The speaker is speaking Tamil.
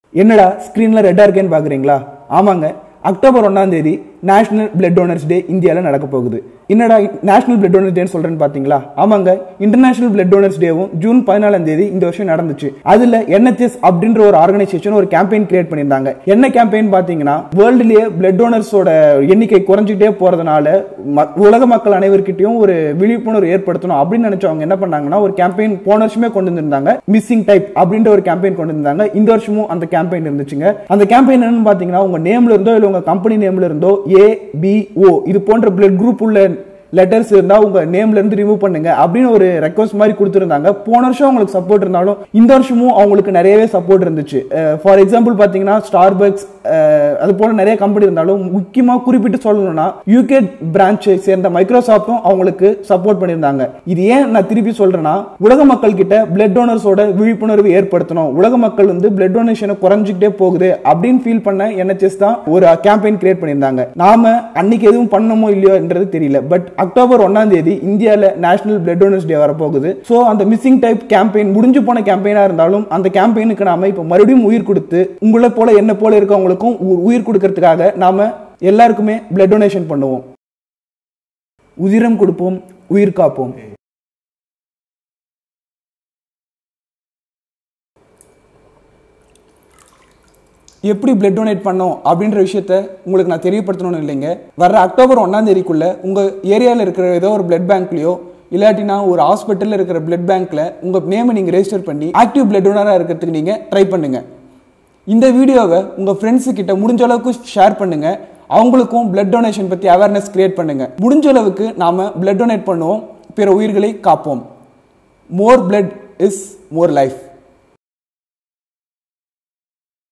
என்னடா ஸ்க்ரீனில் ரெட்டாக இருக்கேன்னு பார்க்குறீங்களா ஆமாங்க அக்டோபர் ஒன்றாம் தேதி நேஷனல் பிளட் டோனர்ஸ் டே இந்தியாவில் நடக்க போகுது என்னடா நேஷனல் பிளட் டோனர்ஸ் டேன்னு சொல்றேன்னு பார்த்தீங்களா ஆமாங்க இன்டர்நேஷனல் பிளட் டோனர்ஸ் டேவும் ஜூன் பதினாலாம் தேதி இந்த வருஷம் நடந்துச்சு அதுல என்ஹெச்எஸ் அப்படின்ற ஒரு ஆர்கனைசேஷன் ஒரு கேம்பெயின் கிரியேட் பண்ணியிருந்தாங்க என்ன கேம்பெயின் பார்த்தீங்கன்னா வேர்ல்டுலயே பிளட் டோனர்ஸோட எண்ணிக்கை குறைஞ்சிட்டே போறதுனால ம- உலக மக்கள் அனைவருக்கிட்டையும் ஒரு விழிப்புணர்வு ஏற்படுத்தணும் அப்படின்னு நினைச்சவங்க என்ன பண்ணாங்கன்னா ஒரு கேம்பெயின் போன வருஷமே கொண்டு வந்திருந்தாங்க மிஸ்ஸிங் டைப் அப்படின்ற ஒரு கேம்பெயின் கொண்டு வந்திருந்தாங்க இந்த வருஷமும் அந்த கேம்பெயின் இருந்துச்சுங்க அந்த கேம்பெயின் என்னன்னு பாத்தீங்கன்னா உங்க நேம்ல இருந்தோ இல்ல உங்க கம்பெனி நேம்ல இருந்தோ ஏ பி ஓ இது போன்ற பிளட் குரூப் உள்ள லெட்டர்ஸ் இருந்தா உங்க நேம்ல இருந்து ரிமூவ் பண்ணுங்க அப்படின்னு ஒரு ரெக்வஸ்ட் மாதிரி கொடுத்துருந்தாங்க போன வருஷம் அவங்களுக்கு சப்போர்ட் இருந்தாலும் இந்த வருஷமும் அவங்களுக்கு நிறையவே சப்போர்ட் இருந்துச்சு ஃபார் எக்ஸாம்பிள் பாத்தீங்கன்னா ஸ்டார்பக்ஸ் அது போல நிறைய கம்பெனி இருந்தாலும் முக்கியமா குறிப்பிட்டு சொல்லணும்னா யூகே பிரான்ச்சை சேர்ந்த மைக்ரோசாஃப்டும் அவங்களுக்கு சப்போர்ட் பண்ணியிருந்தாங்க இது ஏன் நான் திருப்பி சொல்றேன்னா உலக மக்கள் கிட்ட பிளட் டோனர்ஸோட விழிப்புணர்வு ஏற்படுத்தணும் உலக மக்கள் வந்து பிளட் டொனேஷனை குறைஞ்சிக்கிட்டே போகுது அப்படின்னு ஃபீல் பண்ண என்ஹெச்எஸ் தான் ஒரு கேம்பெயின் கிரியேட் பண்ணியிருந்தாங்க நாம அன்னைக்கு எதுவும் பண்ணணுமோ இல்லையோன்றது தெரியல பட் அக்டோபர் ஒன்னாம் தேதி இந்தியாவில் நேஷனல் பிளட் டோனர்ஸ் டே வரப்போகுது ஸோ அந்த மிஸ்ஸிங் டைப் கேம்பெயின் முடிஞ்சு போன கேம்பெயினா இருந்தாலும் அந்த கேம்பெயினுக்கு நாம இப்போ மறுபடியும் உயிர் கொடுத்து உங்களை போல என்ன போல இருக்கவங்களுக்கும் உ- உயிர் கொடுக்கறதுக்காக நாம எல்லாருக்குமே பிளட் டொனேஷன் பண்ணுவோம் உதிரம் கொடுப்போம் உயிர் காப்போம் எப்படி பிளட் டொனேட் பண்ணோம் அப்படின்ற விஷயத்த உங்களுக்கு நான் தெரியப்படுத்தணும்னு இல்லைங்க வர்ற அக்டோபர் ஒன்றாம் தேதிக்குள்ள உங்கள் ஏரியாவில் இருக்கிற ஏதோ ஒரு பிளட் பேங்க்லையோ இல்லாட்டினா ஒரு ஹாஸ்பிட்டலில் இருக்கிற பிளட் பேங்க்ல உங்கள் நேமை நீங்கள் ரெஜிஸ்டர் பண்ணி ஆக்டிவ் பிளட் டோனராக இருக்கிறதுக்கு நீங்கள் ட்ரை பண்ணுங்க இந்த வீடியோவை உங்கள் ஃப்ரெண்ட்ஸு கிட்ட முடிஞ்ச அளவுக்கு ஷேர் பண்ணுங்க அவங்களுக்கும் பிளட் டொனேஷன் பற்றி அவேர்னஸ் கிரியேட் பண்ணுங்க முடிஞ்ச அளவுக்கு நாம பிளட் டொனேட் பண்ணுவோம் பிற உயிர்களை காப்போம் more blood is more life